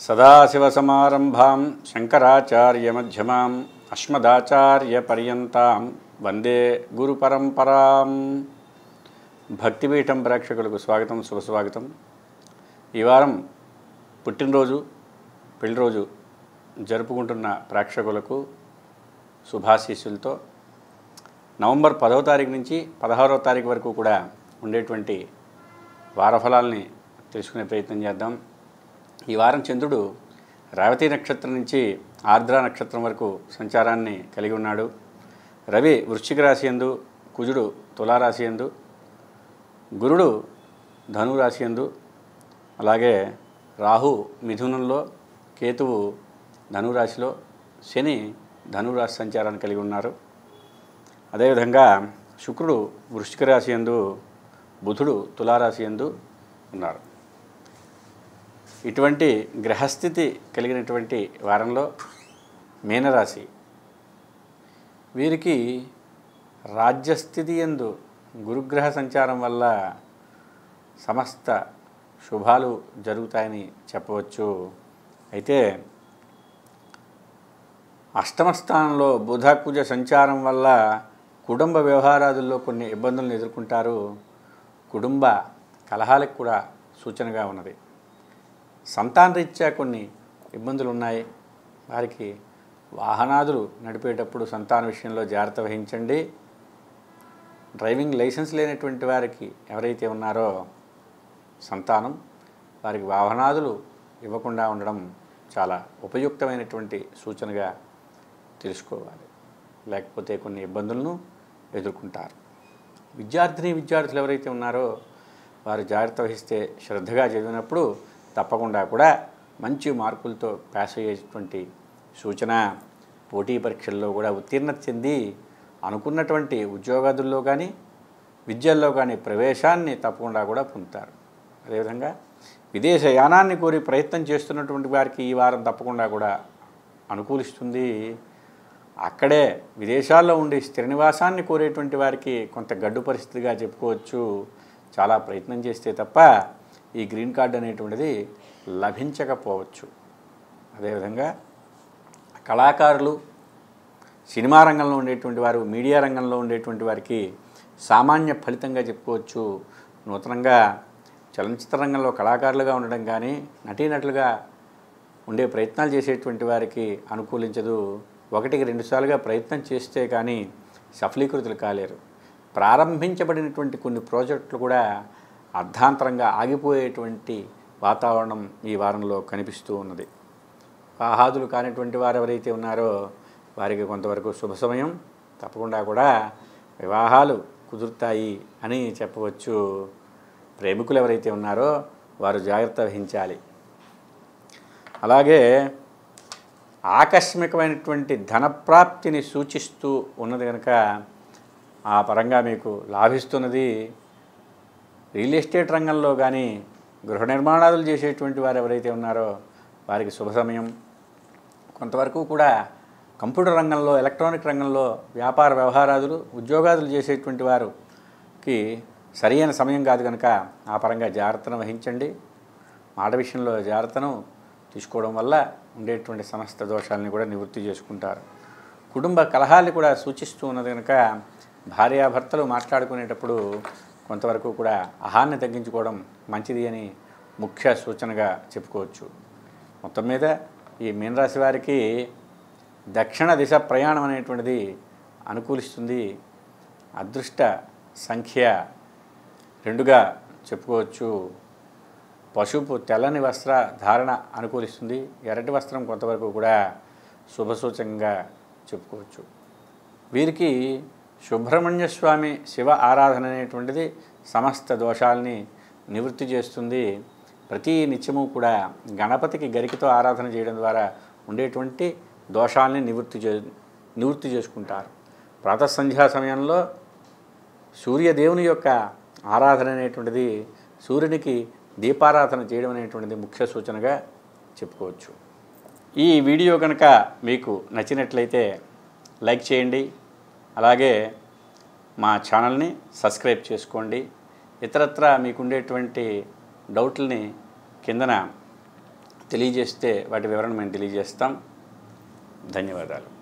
సదాశివసమారంభాం శంకరాచార్యమధ్యమాం అస్మదాచార్యపర్యంతాం వందే గురుపరంపరాం భక్తిపీఠం ప్రేక్షకులకు స్వాగతం శుభస్వాగతం ఈ వారం పుట్టినరోజు పెళ్లిరోజు జరుపుకుంటున్న ప్రేక్షకులకు శుభాశీస్సులతో నవంబర్ పదవ తారీఖు నుంచి పదహారవ తారీఖు వరకు కూడా ఉండేటువంటి వారఫలాల్ని తెలుసుకునే ప్రయత్నం చేద్దాం ఈ వారం చంద్రుడు రేవతి నక్షత్రం నుంచి ఆర్ద్ర నక్షత్రం వరకు సంచారాన్ని కలిగి ఉన్నాడు రవి వృశ్చిక రాశి ఎందు కుజుడు తులారాశి ఎందు గురుడు ధనురాశి ఎందు అలాగే రాహు మిథునంలో కేతువు ధనురాశిలో శని ధనురాశి సంచారాన్ని కలిగి ఉన్నారు అదేవిధంగా శుక్రుడు వృశ్చిక రాశి ఎందు బుధుడు తులారాశి ఎందు ఉన్నారు ఇటువంటి గ్రహస్థితి కలిగినటువంటి వారంలో మీనరాశి వీరికి రాజ్యస్థితి ఎందు గురుగ్రహ సంచారం వల్ల సమస్త శుభాలు జరుగుతాయని చెప్పవచ్చు అయితే అష్టమ స్థానంలో బుధ కుజ సంచారం వల్ల కుటుంబ వ్యవహారాదుల్లో కొన్ని ఇబ్బందులను ఎదుర్కొంటారు కుటుంబ కలహాలకు కూడా సూచనగా ఉన్నది సంతానరీత్యా కొన్ని ఇబ్బందులు ఉన్నాయి వారికి వాహనాదులు నడిపేటప్పుడు సంతాన విషయంలో జాగ్రత్త వహించండి డ్రైవింగ్ లైసెన్స్ లేనటువంటి వారికి ఎవరైతే ఉన్నారో సంతానం వారికి వాహనాదులు ఇవ్వకుండా ఉండడం చాలా ఉపయుక్తమైనటువంటి సూచనగా తెలుసుకోవాలి లేకపోతే కొన్ని ఇబ్బందులను ఎదుర్కొంటారు విద్యార్థిని విద్యార్థులు ఎవరైతే ఉన్నారో వారు జాగ్రత్త వహిస్తే శ్రద్ధగా చదివినప్పుడు తప్పకుండా కూడా మంచి మార్కులతో పాస్ అయ్యేటువంటి సూచన పోటీ పరీక్షల్లో కూడా ఉత్తీర్ణత చెంది అనుకున్నటువంటి ఉద్యోగాదుల్లో కానీ విద్యల్లో కానీ ప్రవేశాన్ని తప్పకుండా కూడా పొందుతారు అదేవిధంగా విదేశ యానాన్ని కోరి ప్రయత్నం చేస్తున్నటువంటి వారికి ఈ వారం తప్పకుండా కూడా అనుకూలిస్తుంది అక్కడే విదేశాల్లో ఉండి స్థిర నివాసాన్ని కోరేటువంటి వారికి కొంత గడ్డు పరిస్థితిగా చెప్పుకోవచ్చు చాలా ప్రయత్నం చేస్తే తప్ప ఈ గ్రీన్ కార్డ్ అనేటువంటిది లభించకపోవచ్చు అదేవిధంగా కళాకారులు సినిమా రంగంలో ఉండేటువంటి వారు మీడియా రంగంలో ఉండేటువంటి వారికి సామాన్య ఫలితంగా చెప్పుకోవచ్చు నూతనంగా చలనచిత్ర రంగంలో కళాకారులుగా ఉండడం కానీ నటీనటులుగా ఉండే ప్రయత్నాలు చేసేటువంటి వారికి అనుకూలించదు ఒకటికి రెండుసార్లుగా ప్రయత్నం చేస్తే కానీ సఫలీకృతులు కాలేరు ప్రారంభించబడినటువంటి కొన్ని ప్రాజెక్టులు కూడా అర్ధాంతరంగా ఆగిపోయేటువంటి వాతావరణం ఈ వారంలో కనిపిస్తూ ఉన్నది ఆహాదులు కానిటువంటి వారు ఎవరైతే ఉన్నారో వారికి కొంతవరకు శుభ సమయం తప్పకుండా కూడా వివాహాలు కుదురుతాయి అని చెప్పవచ్చు ప్రేమికులు ఎవరైతే ఉన్నారో వారు జాగ్రత్త వహించాలి అలాగే ఆకస్మికమైనటువంటి ధనప్రాప్తిని సూచిస్తూ ఉన్నది కనుక ఆ పరంగా మీకు లాభిస్తున్నది రియల్ ఎస్టేట్ రంగంలో కానీ గృహ నిర్మాణాలు చేసేటువంటి వారు ఎవరైతే ఉన్నారో వారికి శుభ సమయం కొంతవరకు కూడా కంప్యూటర్ రంగంలో ఎలక్ట్రానిక్ రంగంలో వ్యాపార వ్యవహారాదులు ఉద్యోగాదులు చేసేటువంటి వారికి సరైన సమయం కాదు కనుక ఆ పరంగా జాగ్రత్తను వహించండి మాట విషయంలో జాగ్రత్తను తీసుకోవడం వల్ల ఉండేటువంటి సమస్త దోషాలని కూడా నివృత్తి చేసుకుంటారు కుటుంబ కలహాలు కూడా సూచిస్తూ ఉన్నది కనుక భార్యాభర్తలు మాట్లాడుకునేటప్పుడు కొంతవరకు కూడా అహాన్ని తగ్గించుకోవడం మంచిది అని ముఖ్య సూచనగా చెప్పుకోవచ్చు మొత్తం మీద ఈ మీనరాశి వారికి దక్షిణ దిశ ప్రయాణం అనేటువంటిది అనుకూలిస్తుంది అదృష్ట సంఖ్య రెండుగా చెప్పుకోవచ్చు పసుపు తెల్లని వస్త్ర ధారణ అనుకూలిస్తుంది ఎర్రటి వస్త్రం కొంతవరకు కూడా శుభసూచకంగా చెప్పుకోవచ్చు వీరికి సుబ్రహ్మణ్య స్వామి శివ ఆరాధన అనేటువంటిది సమస్త దోషాలని నివృత్తి చేస్తుంది ప్రతి నిత్యము కూడా గణపతికి గరికతో ఆరాధన చేయడం ద్వారా ఉండేటువంటి దోషాలని నివృత్తి చే నివృత్తి చేసుకుంటారు ప్రాతసంధ్యా సమయంలో సూర్యదేవుని యొక్క ఆరాధన అనేటువంటిది సూర్యునికి దీపారాధన చేయడం అనేటువంటిది ముఖ్య సూచనగా చెప్పుకోవచ్చు ఈ వీడియో కనుక మీకు నచ్చినట్లయితే లైక్ చేయండి అలాగే మా ఛానల్ని సబ్స్క్రైబ్ చేసుకోండి ఇతరత్ర మీకుండేటువంటి డౌట్లని కిందన తెలియజేస్తే వాటి వివరణ మేము తెలియజేస్తాం ధన్యవాదాలు